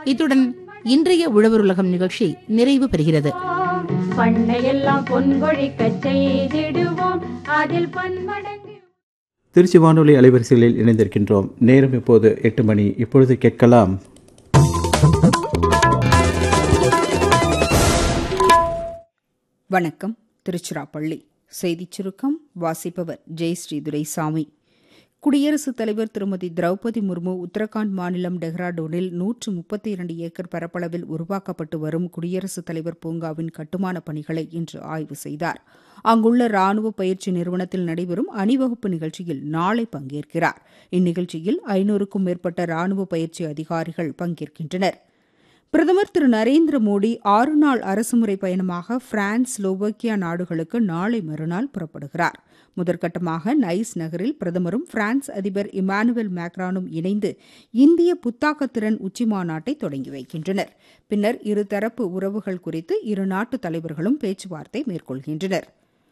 இத்துடன் இன்றைய உழவருலகம் நிகழ்ச்சி நிறைவு பெறுகிறது பண்ணையெல்லாம் பொன்கொழிக்கச் செய்திடுவோம் அதில் பன்மடங்கு திருச்சி வானொலி அலைவரிசைகளில் இணைந்திருக்கின்றோம் நேரம் இப்போது எட்டு மணி இப்பொழுது கேட்கலாம் வணக்கம் திருச்சிராப்பள்ளி செய்திச் சுருக்கம் வாசிப்பவர் ஜெயஸ்ரீ துரைசாமி குடியரசுத் தலைவர் திருமதி திரௌபதி முர்மு உத்தரகாண்ட் மாநிலம் டெஹ்ராடூனில் நூற்று முப்பத்தி இரண்டு ஏக்கர் பரப்பளவில் உருவாக்கப்பட்டு வரும் குடியரசுத் தலைவர் பூங்காவின் கட்டுமான பணிகளை இன்று ஆய்வு செய்தார் அங்குள்ள ராணுவ பயிற்சி நிறுவனத்தில் நடைபெறும் அணிவகுப்பு நிகழ்ச்சியில் நாளை பங்கேற்கிறார் இந்நிகழ்ச்சியில் ஐநூறுக்கும் மேற்பட்ட ராணுவ பயிற்சி அதிகாரிகள் பங்கேற்கின்றனர் பிரதமர் திரு நரேந்திர மோடி ஆறு நாள் அரசுமுறை பயணமாக பிரான்ஸ் ஸ்லோவோக்கியா நாடுகளுக்கு நாளை மறுநாள் புறப்படுகிறார் முதற்கட்டமாக நைஸ் நகரில் பிரதமரும் பிரான்ஸ் அதிபர் இமானுவேல் மேக்ரானும் இணைந்து இந்திய புத்தாக்கத்திறன் உச்சிமாநாட்டை தொடங்கி வைக்கின்றனர் பின்னர் இருதரப்பு உறவுகள் குறித்து இரு நாட்டு தலைவர்களும் பேச்சுவார்த்தை மேற்கொள்கின்றனர்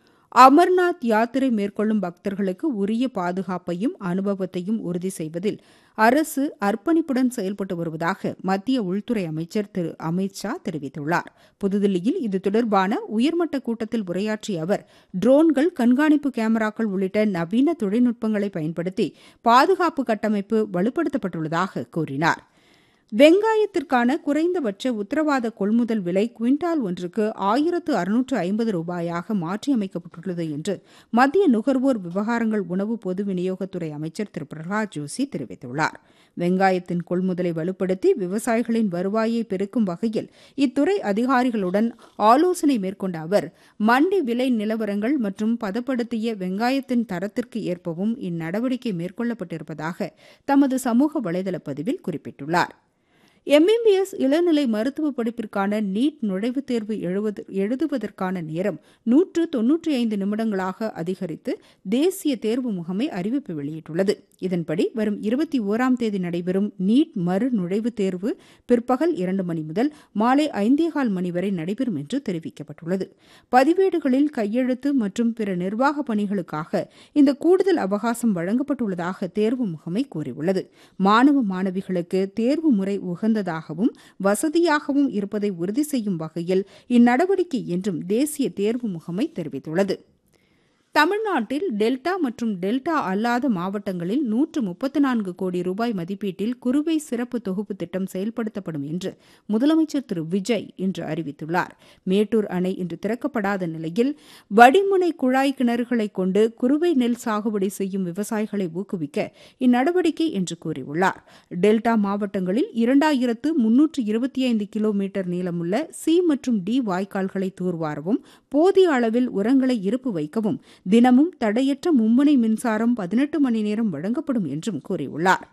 அமர்நாத் யாத்திரை மேற்கொள்ளும் பக்தர்களுக்கு உரிய பாதுகாப்பையும் அனுபவத்தையும் உறுதி செய்வதில் அரசு அர்ப்பணிப்புடன் செயல்பட்டு வருவதாக மத்திய உள்துறை அமைச்சர் திரு அமித் ஷா தெரிவித்துள்ளார் புதுதில்லியில் இது தொடர்பான உயர்மட்ட கூட்டத்தில் உரையாற்றிய அவர் ட்ரோன்கள் கண்காணிப்பு கேமராக்கள் உள்ளிட்ட நவீன தொழில்நுட்பங்களை பயன்படுத்தி பாதுகாப்பு கட்டமைப்பு வலுப்படுத்தப்பட்டுள்ளதாக கூறினார் வெங்காயத்திற்கான குறைந்தபட்ச உத்தரவாத கொள்முதல் விலை குவிண்டால் ஒன்றுக்கு ஆயிரத்து அறுநூற்று ஐம்பது ரூபாயாக மாற்றியமைக்கப்பட்டுள்ளது என்று மத்திய நுகர்வோர் விவகாரங்கள் உணவு பொது விநியோகத்துறை அமைச்சர் திரு பிரகலாத் ஜோஷி தெரிவித்துள்ளார் வெங்காயத்தின் கொள்முதலை வலுப்படுத்தி விவசாயிகளின் வருவாயை பெருக்கும் வகையில் இத்துறை அதிகாரிகளுடன் ஆலோசனை மேற்கொண்ட அவர் மண்டி விலை நிலவரங்கள் மற்றும் பதப்படுத்திய வெங்காயத்தின் தரத்திற்கு ஏற்பவும் இந்நடவடிக்கை மேற்கொள்ளப்பட்டிருப்பதாக தமது சமூக வலைதள பதிவில் குறிப்பிட்டுள்ளார் எம்பிபிஎஸ் இளநிலை மருத்துவ படிப்பிற்கான நீட் நுழைவுத் தேர்வு எழுவது எழுதுவதற்கான நேரம் நூற்று தொன்னூற்றி ஐந்து நிமிடங்களாக அதிகரித்து தேசிய தேர்வு முகமை அறிவிப்பு வெளியிட்டுள்ளது இதன்படி வரும் இருபத்தி ஓராம் தேதி நடைபெறும் நீட் மறு நுழைவுத் தேர்வு பிற்பகல் இரண்டு மணி முதல் மாலை ஐந்தேகால் மணி வரை நடைபெறும் என்று தெரிவிக்கப்பட்டுள்ளது பதிவேடுகளில் கையெழுத்து மற்றும் பிற நிர்வாக பணிகளுக்காக இந்த கூடுதல் அவகாசம் வழங்கப்பட்டுள்ளதாக தேர்வு முகமை கூறியுள்ளது மாணவ மாணவிகளுக்கு தேர்வு முறை உகந்ததாகவும் வசதியாகவும் இருப்பதை உறுதி செய்யும் வகையில் இந்நடவடிக்கை என்றும் தேசிய தேர்வு முகமை தெரிவித்துள்ளது தமிழ்நாட்டில் டெல்டா மற்றும் டெல்டா அல்லாத மாவட்டங்களில் நூற்று முப்பத்து நான்கு கோடி ரூபாய் மதிப்பீட்டில் குறுவை சிறப்பு தொகுப்பு திட்டம் செயல்படுத்தப்படும் என்று முதலமைச்சர் திரு விஜய் இன்று அறிவித்துள்ளார் மேட்டூர் அணை இன்று திறக்கப்படாத நிலையில் வடிமுனை குழாய் கிணறுகளை கொண்டு குறுவை நெல் சாகுபடி செய்யும் விவசாயிகளை ஊக்குவிக்க இந்நடவடிக்கை என்று கூறியுள்ளார் டெல்டா மாவட்டங்களில் இரண்டாயிரத்து முன்னூற்று இருபத்தி ஐந்து கிலோமீட்டர் நீளமுள்ள சி மற்றும் டி வாய்க்கால்களை தூர்வாரவும் போதிய அளவில் உரங்களை இருப்பு வைக்கவும் தினமும் தடையற்ற மும்முனை மின்சாரம் பதினெட்டு மணி நேரம் வழங்கப்படும் என்றும் கூறியுள்ளார்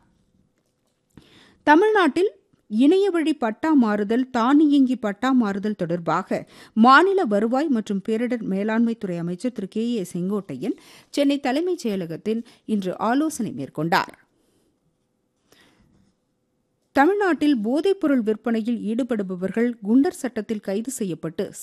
தமிழ்நாட்டில் இணையவழி பட்டா மாறுதல் தானியங்கி பட்டா மாறுதல் தொடர்பாக மாநில வருவாய் மற்றும் பேரிடர் மேலாண்மைத்துறை அமைச்சர் திரு கே ஏ செங்கோட்டையன் சென்னை தலைமைச் செயலகத்தில் இன்று ஆலோசனை மேற்கொண்டார் தமிழ்நாட்டில் போதைப்பொருள் விற்பனையில் ஈடுபடுபவர்கள் குண்டர் சட்டத்தில் கைது செய்யப்பட்டு